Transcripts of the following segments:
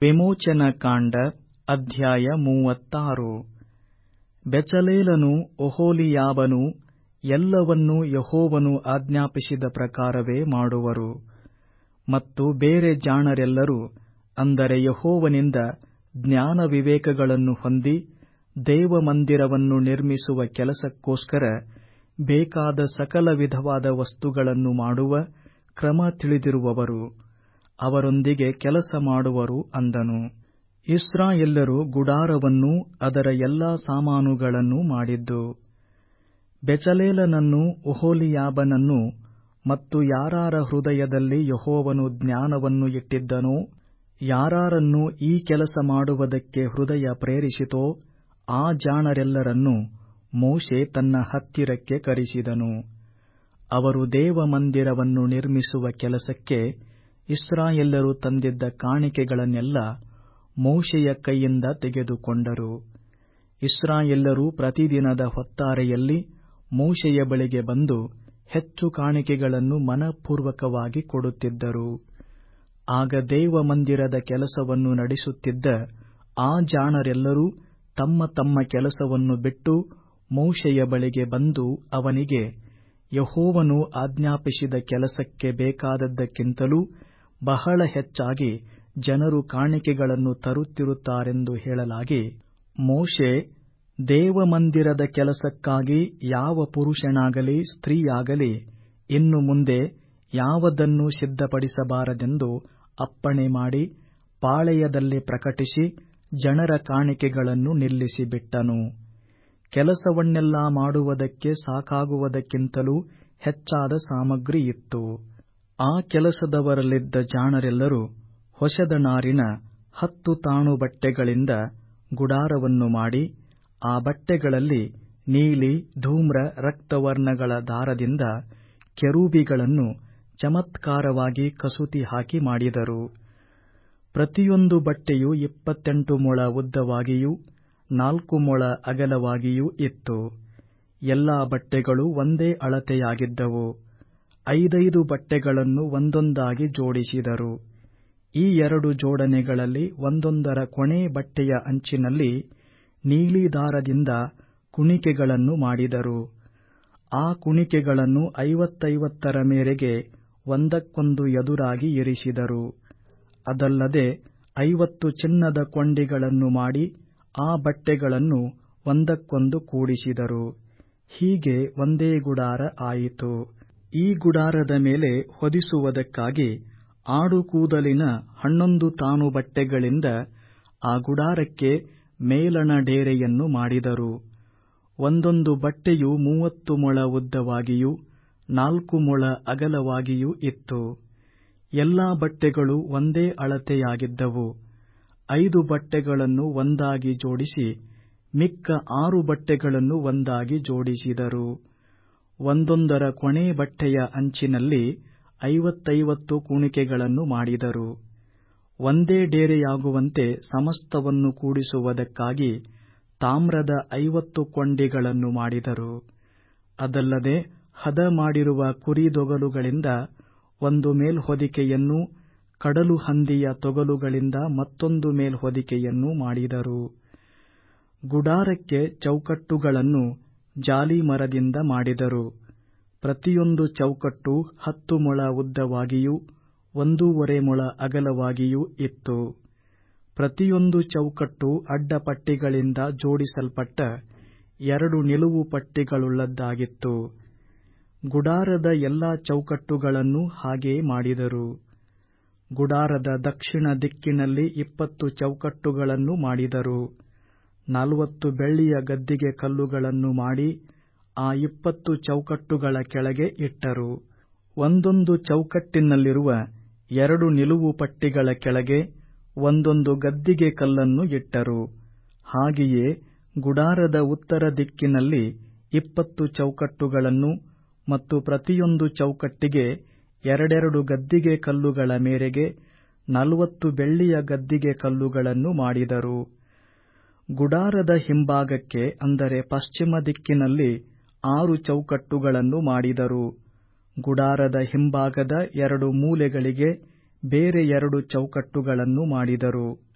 ವಿಮೋಚನಕಾಂಡ ಅಧ್ಯಾಯ ಮೂವತ್ತಾರು ಬೆಚಲೇಲನೂ ಒಹೋಲಿಯಾಬನೂ ಎಲ್ಲವನ್ನೂ ಯೆಹೋವನು ಆಜ್ಞಾಪಿಸಿದ ಪ್ರಕಾರವೇ ಮಾಡುವರು ಮತ್ತು ಬೇರೆ ಜಾಣರೆಲ್ಲರೂ ಅಂದರೆ ಯೆಹೋವನಿಂದ ಜ್ಞಾನವಿವೇಕಗಳನ್ನು ಹೊಂದಿ ದೇವಮಂದಿರವನ್ನು ನಿರ್ಮಿಸುವ ಕೆಲಸಕ್ಕೋಸ್ಕರ ಬೇಕಾದ ಸಕಲ ವಿಧವಾದ ವಸ್ತುಗಳನ್ನು ಮಾಡುವ ಕ್ರಮ ತಿಳಿದಿರುವವರು ಅವರೊಂದಿಗೆ ಕೆಲಸ ಮಾಡುವರು ಅಂದನು ಇಸ್ರಾಯೇಲ್ಯರು ಗುಡಾರವನ್ನೂ ಅದರ ಎಲ್ಲಾ ಸಾಮಾನುಗಳನ್ನೂ ಮಾಡಿದ್ದು ಬೆಚಲೇಲನನ್ನೂ ಒಹೋಲಿಯಾಬನನ್ನೂ ಮತ್ತು ಯಾರಾರ ಹೃದಯದಲ್ಲಿ ಯೆಹೋವನು ಜ್ಞಾನವನ್ನು ಇಟ್ಟಿದ್ದನೋ ಯಾರಾರನ್ನು ಈ ಕೆಲಸ ಮಾಡುವುದಕ್ಕೆ ಹೃದಯ ಪ್ರೇರಿಸಿತೋ ಆ ಜಾಣರೆಲ್ಲರನ್ನೂ ಮೋಶೆ ತನ್ನ ಹತ್ತಿರಕ್ಕೆ ಕರೆಸಿದನು ಅವರು ದೇವಮಂದಿರವನ್ನು ನಿರ್ಮಿಸುವ ಕೆಲಸಕ್ಕೆ ಇಸ್ರಾಯೇಲ್ಯರು ತಂದಿದ್ದ ಕಾಣಿಕೆಗಳನ್ನೆಲ್ಲಾ ಮೋಶೆಯ ಕೈಯಿಂದ ತೆಗೆದುಕೊಂಡರು ಇಸ್ರಾಯೇಲ್ಯರು ಪ್ರತಿದಿನದ ಹೊತ್ತಾರೆಯಲ್ಲಿ ಮೋಶೆಯ ಬಳಿಗೆ ಬಂದು ಹೆಚ್ಚು ಕಾಣಿಕೆಗಳನ್ನು ಮನಃಪೂರ್ವಕವಾಗಿ ಕೊಡುತ್ತಿದ್ದರು ಆಗ ದೇವಮಂದಿರದ ಕೆಲಸವನ್ನು ನಡೆಸುತ್ತಿದ್ದ ಆ ಜಾಣರೆಲ್ಲರೂ ತಮ್ಮ ತಮ್ಮ ಕೆಲಸವನ್ನು ಬಿಟ್ಟು ಮೋಶೆಯ ಬಳಿಗೆ ಬಂದು ಅವನಿಗೆ ಯೆಹೋವನು ಆಜ್ಞಾಪಿಸಿದ ಕೆಲಸಕ್ಕೆ ಬೇಕಾದದ್ದಕ್ಕಿಂತಲೂ ಬಹಳ ಹೆಚ್ಚಾಗಿ ಜನರು ಕಾಣಿಕೆಗಳನ್ನು ತರುತ್ತಿರುತ್ತಾರೆಂದು ಹೇಳಲಾಗಿ ಮೋಶೆ ದೇವಮಂದಿರದ ಕೆಲಸಕ್ಕಾಗಿ ಯಾವ ಪುರುಷನಾಗಲಿ ಸ್ತ್ರೀಯಾಗಲಿ ಇನ್ನು ಮುಂದೆ ಯಾವುದನ್ನೂ ಸಿದ್ಧಪಡಿಸಬಾರದೆಂದು ಅಪ್ಪಣೆ ಮಾಡಿ ಪಾಳೆಯದಲ್ಲಿ ಪ್ರಕಟಿಸಿ ಜನರ ಕಾಣಿಕೆಗಳನ್ನು ನಿಲ್ಲಿಸಿಬಿಟ್ಟನು ಕೆಲಸವನ್ನೆಲ್ಲಾ ಮಾಡುವುದಕ್ಕೆ ಸಾಕಾಗುವುದಕ್ಕಿಂತಲೂ ಹೆಚ್ಚಾದ ಸಾಮಗ್ರಿ ಇತ್ತು ಆ ಕೆಲಸದವರಲ್ಲಿದ್ದ ಜಾಣರೆಲ್ಲರೂ ಹೊಸದ ನಾರಿನ ಹತ್ತು ತಾಣು ಬಟ್ಟೆಗಳಿಂದ ಗುಡಾರವನ್ನು ಮಾಡಿ ಆ ಬಟ್ಟೆಗಳಲ್ಲಿ ನೀಲಿ ಧೂಮ್ರ ರಕ್ತವರ್ಣಗಳ ದಾರದಿಂದ ಕೆರೂಬಿಗಳನ್ನು ಚಮತ್ಕಾರವಾಗಿ ಕಸೂತಿ ಹಾಕಿ ಮಾಡಿದರು ಪ್ರತಿಯೊಂದು ಬಟ್ಟೆಯು ಇಪ್ಪತ್ತೆಂಟು ಮೊಳ ಉದ್ದವಾಗಿಯೂ ನಾಲ್ಕು ಮೊಳ ಅಗಲವಾಗಿಯೂ ಇತ್ತು ಎಲ್ಲಾ ಬಟ್ಟೆಗಳು ಒಂದೇ ಅಳತೆಯಾಗಿದ್ದವು ಐದೈದು ಬಟ್ಟೆಗಳನ್ನು ಒಂದೊಂದಾಗಿ ಜೋಡಿಸಿದರು ಈ ಎರಡು ಜೋಡಣೆಗಳಲ್ಲಿ ಒಂದೊಂದರ ಕೊನೆ ಬಟ್ಟೆಯ ಅಂಚಿನಲ್ಲಿ ನೀಲಿ ದಾರದಿಂದ ಕುಣಿಕೆಗಳನ್ನು ಮಾಡಿದರು ಆ ಕುಣಿಕೆಗಳನ್ನು ಐವತ್ತೈವತ್ತರ ಮೇರೆಗೆ ಒಂದಕ್ಕೊಂದು ಎದುರಾಗಿ ಇರಿಸಿದರು ಅದಲ್ಲದೆ ಐವತ್ತು ಚಿನ್ನದ ಕೊಂಡಿಗಳನ್ನು ಮಾಡಿ ಆ ಬಟ್ಟೆಗಳನ್ನು ಒಂದಕ್ಕೊಂದು ಕೂಡಿಸಿದರು ಹೀಗೆ ಒಂದೇ ಗುಡಾರ ಆಯಿತು ಈ ಗುಡಾರದ ಮೇಲೆ ಹೊದಿಸುವುದಕ್ಕಾಗಿ ಆಡುಕೂದಲಿನ ಹನ್ನೊಂದು ತಾನು ಬಟ್ಟೆಗಳಿಂದ ಆ ಗುಡಾರಕ್ಕೆ ಮೇಲಣ ಡೇರೆಯನ್ನು ಮಾಡಿದರು ಒಂದೊಂದು ಬಟ್ಟೆಯು ಮೂವತ್ತು ಮೊಳ ಉದ್ದವಾಗಿಯೂ ನಾಲ್ಕು ಮೊಳ ಅಗಲವಾಗಿಯೂ ಇತ್ತು ಎಲ್ಲಾ ಬಟ್ಟೆಗಳು ಒಂದೇ ಅಳತೆಯಾಗಿದ್ದವು ಐದು ಬಟ್ಟೆಗಳನ್ನು ಒಂದಾಗಿ ಜೋಡಿಸಿ ಮಿಕ್ಕ ಆರು ಬಟ್ಟೆಗಳನ್ನು ಒಂದಾಗಿ ಜೋಡಿಸಿದರು ಒಂದೊಂದರ ಕೊನೆ ಬಟ್ಟೆಯ ಅಂಚಿನಲ್ಲಿ ಐವತ್ತೈವತ್ತು ಕುಣಿಕೆಗಳನ್ನು ಮಾಡಿದರು ಒಂದೇ ಡೇರೆಯಾಗುವಂತೆ ಸಮಸ್ತವನ್ನು ಕೂಡಿಸುವುದಕ್ಕಾಗಿ ತಾಮ್ರದ ಐವತ್ತು ಕೊಂಡಿಗಳನ್ನು ಮಾಡಿದರು ಅದಲ್ಲದೆ ಹದ ಮಾಡಿರುವ ಕುರಿದೊಗಲುಗಳಿಂದ ಒಂದು ಮೇಲ್ಹೊದಿಕೆಯನ್ನೂ ಕಡಲು ಹಂದಿಯ ತೊಗಲುಗಳಿಂದ ಮತ್ತೊಂದು ಮೇಲ್ಹೊದಿಕೆಯನ್ನೂ ಮಾಡಿದರು ಗುಡಾರಕ್ಕೆ ಚೌಕಟ್ಟುಗಳನ್ನು ಜಾಲಿ ಮರದಿಂದ ಮಾಡಿದರು ಪ್ರತಿಯೊಂದು ಚೌಕಟ್ಟು ಹತ್ತು ಮೊಳ ಉದ್ದವಾಗಿಯೂ ಒಂದೂವರೆ ಮೊಳ ಅಗಲವಾಗಿಯೂ ಇತ್ತು ಪ್ರತಿಯೊಂದು ಚೌಕಟ್ಟು ಅಡ್ಡಪಟ್ಟಿಗಳಿಂದ ಜೋಡಿಸಲ್ಪಟ್ಟ ಎರಡು ನಿಲುವು ಪಟ್ಟಿಗಳುಳ್ಳದ್ದಾಗಿತ್ತು ಗುಡಾರದ ಎಲ್ಲಾ ಚೌಕಟ್ಟುಗಳನ್ನು ಹಾಗೆಯೇ ಮಾಡಿದರು ಗುಡಾರದ ದಕ್ಷಿಣ ದಿಕ್ಕಿನಲ್ಲಿ ಇಪ್ಪತ್ತು ಚೌಕಟ್ಟುಗಳನ್ನು ಮಾಡಿದರು ನಲವತ್ತು ಬೆಳ್ಳಿಯ ಗದ್ದಿಗೆ ಕಲ್ಲುಗಳನ್ನು ಮಾಡಿ ಆ ಇಪ್ಪತ್ತು ಚೌಕಟ್ಟುಗಳ ಕೆಳಗೆ ಇಟ್ಟರು ಒಂದೊಂದು ಚೌಕಟ್ಟಿನಲ್ಲಿರುವ ಎರಡು ನಿಲುವು ಪಟ್ಟಿಗಳ ಕೆಳಗೆ ಒಂದೊಂದು ಗದ್ದಿಗೆ ಕಲ್ಲನ್ನು ಇಟ್ಟರು ಹಾಗೆಯೇ ಗುಡಾರದ ಉತ್ತರ ದಿಕ್ಕಿನಲ್ಲಿ ಇಪ್ಪತ್ತು ಚೌಕಟ್ಟುಗಳನ್ನು ಮತ್ತು ಪ್ರತಿಯೊಂದು ಚೌಕಟ್ಟಿಗೆ ಎರಡೆರಡು ಗದ್ದಿಗೆ ಕಲ್ಲುಗಳ ಮೇರೆಗೆ ನಲವತ್ತು ಬೆಳ್ಳಿಯ ಗದ್ದಿಗೆ ಕಲ್ಲುಗಳನ್ನು ಮಾಡಿದರು ಗುಡಾರದ ಹಿಂಭಾಗಕ್ಕೆ ಅಂದರೆ ಪಶ್ಚಿಮ ದಿಕ್ಕಿನಲ್ಲಿ ಆರು ಚೌಕಟ್ಟುಗಳನ್ನು ಮಾಡಿದರು ಗುಡಾರದ ಹಿಂಭಾಗದ ಎರಡು ಮೂಲೆಗಳಿಗೆ ಬೇರೆ ಎರಡು ಚೌಕಟ್ಟುಗಳನ್ನು ಮಾಡಿದರು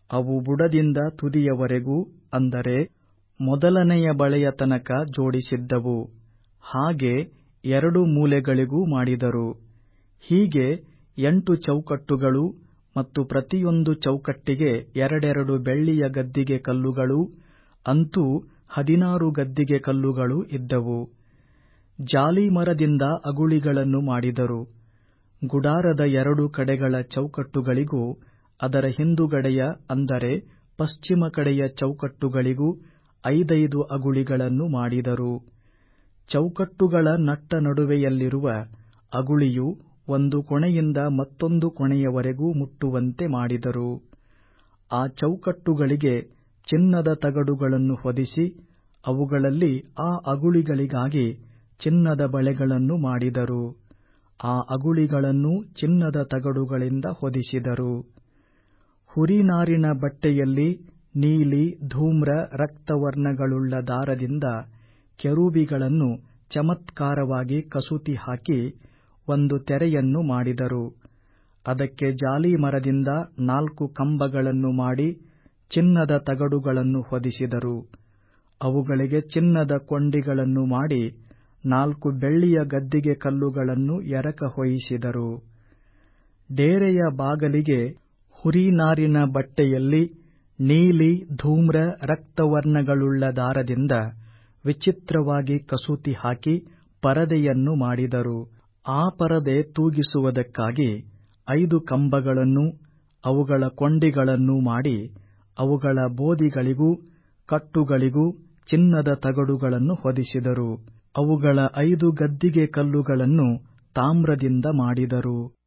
ಅವು ಬುಡದಿಂದ ತುದಿಯವರೆಗೂ ಅಂದರೆ ಮೊದಲನೆಯ ಬಳೆಯ ತನಕ ಜೋಡಿಸಿದ್ದವು ಹಾಗೆ ಎರಡು ಮೂಲೆಗಳಿಗೂ ಮಾಡಿದರು ಹೀಗೆ ಎಂಟು ಚೌಕಟ್ಟುಗಳು ಮತ್ತು ಪ್ರತಿಯೊಂದು ಚೌಕಟ್ಟಿಗೆ ಎರಡೆರಡು ಬೆಳ್ಳಿಯ ಗದ್ದಿಗೆ ಕಲ್ಲುಗಳೂ ಅಂತೂ ಹದಿನಾರು ಗದ್ದಿಗೆ ಕಲ್ಲುಗಳು ಇದ್ದವು ಜಾಲೀಮರದಿಂದ ಅಗುಳಿಗಳನ್ನು ಮಾಡಿದರು ಗುಡಾರದ ಎರಡು ಕಡೆಗಳ ಚೌಕಟ್ಟುಗಳಿಗೂ ಅದರ ಹಿಂದುಗಡೆಯ ಅಂದರೆ ಪಶ್ಚಿಮ ಕಡೆಯ ಚೌಕಟ್ಟುಗಳಿಗೂ ಐದೈದು ಅಗುಳಿಗಳನ್ನು ಮಾಡಿದರು ಚೌಕಟ್ಟುಗಳ ನಟ್ಟ ನಡುವೆಯಲ್ಲಿರುವ ಅಗುಳಿಯು ಒಂದು ಕೊಣೆಯಿಂದ ಮತ್ತೊಂದು ಕೊಣೆಯವರೆಗೂ ಮುಟ್ಟುವಂತೆ ಮಾಡಿದರು ಆ ಚೌಕಟ್ಟುಗಳಿಗೆ ಚಿನ್ನದ ತಗಡುಗಳನ್ನು ಹೊದಿಸಿ ಅವುಗಳಲ್ಲಿ ಆ ಅಗುಳಿಗಳಿಗಾಗಿ ಚಿನ್ನದ ಬಳೆಗಳನ್ನು ಮಾಡಿದರು ಆ ಅಗುಳಿಗಳನ್ನೂ ಚಿನ್ನದ ತಗಡುಗಳಿಂದ ಹೊದಿಸಿದರು ಹುರಿನಾರಿನ ಬಟ್ಟೆಯಲ್ಲಿ ನೀಲಿ ಧೂಮ್ರ ರಕ್ತವರ್ಣಗಳುಳ್ಳ ದಾರದಿಂದ ಕೆರೂಬಿಗಳನ್ನು ಚಮತ್ಕಾರವಾಗಿ ಕಸೂತಿ ಹಾಕಿ ಒಂದು ತೆರೆಯನ್ನು ಮಾಡಿದರು ಅದಕ್ಕೆ ಜಾಲೀಮರದಿಂದ ನಾಲ್ಕು ಕಂಬಗಳನ್ನು ಮಾಡಿ ಚಿನ್ನದ ತಗಡುಗಳನ್ನು ಹೊದಿಸಿದರು ಅವುಗಳಿಗೆ ಚಿನ್ನದ ಕೊಂಡಿಗಳನ್ನು ಮಾಡಿ ನಾಲ್ಕು ಬೆಳ್ಳಿಯ ಗದ್ದಿಗೆ ಕಲ್ಲುಗಳನ್ನು ಎರಕ ಹೊಯಿಸಿದರು ಡೇರೆಯ ಬಾಗಲಿಗೆ ಹುರಿನಾರಿನ ಬಟ್ಟೆಯಲ್ಲಿ ನೀಲಿ ಧೂಮ್ರ ರಕ್ತವರ್ಣಗಳುಳ್ಳ ದಾರದಿಂದ ವಿಚಿತ್ರವಾಗಿ ಕಸೂತಿ ಹಾಕಿ ಪರದೆಯನ್ನು ಮಾಡಿದರು ಆ ಪರದೆ ತೂಗಿಸುವುದಕ್ಕಾಗಿ ಐದು ಕಂಬಗಳನ್ನೂ ಅವುಗಳ ಕೊಂಡಿಗಳನ್ನೂ ಮಾಡಿ ಅವುಗಳ ಬೋದಿಗಳಿಗೂ ಕಟ್ಟುಗಳಿಗೂ ಚಿನ್ನದ ತಗಡುಗಳನ್ನು ಹೊದಿಸಿದರು ಅವುಗಳ ಐದು ಗದ್ದಿಗೆ ಕಲ್ಲುಗಳನ್ನು ತಾಮ್ರದಿಂದ ಮಾಡಿದರು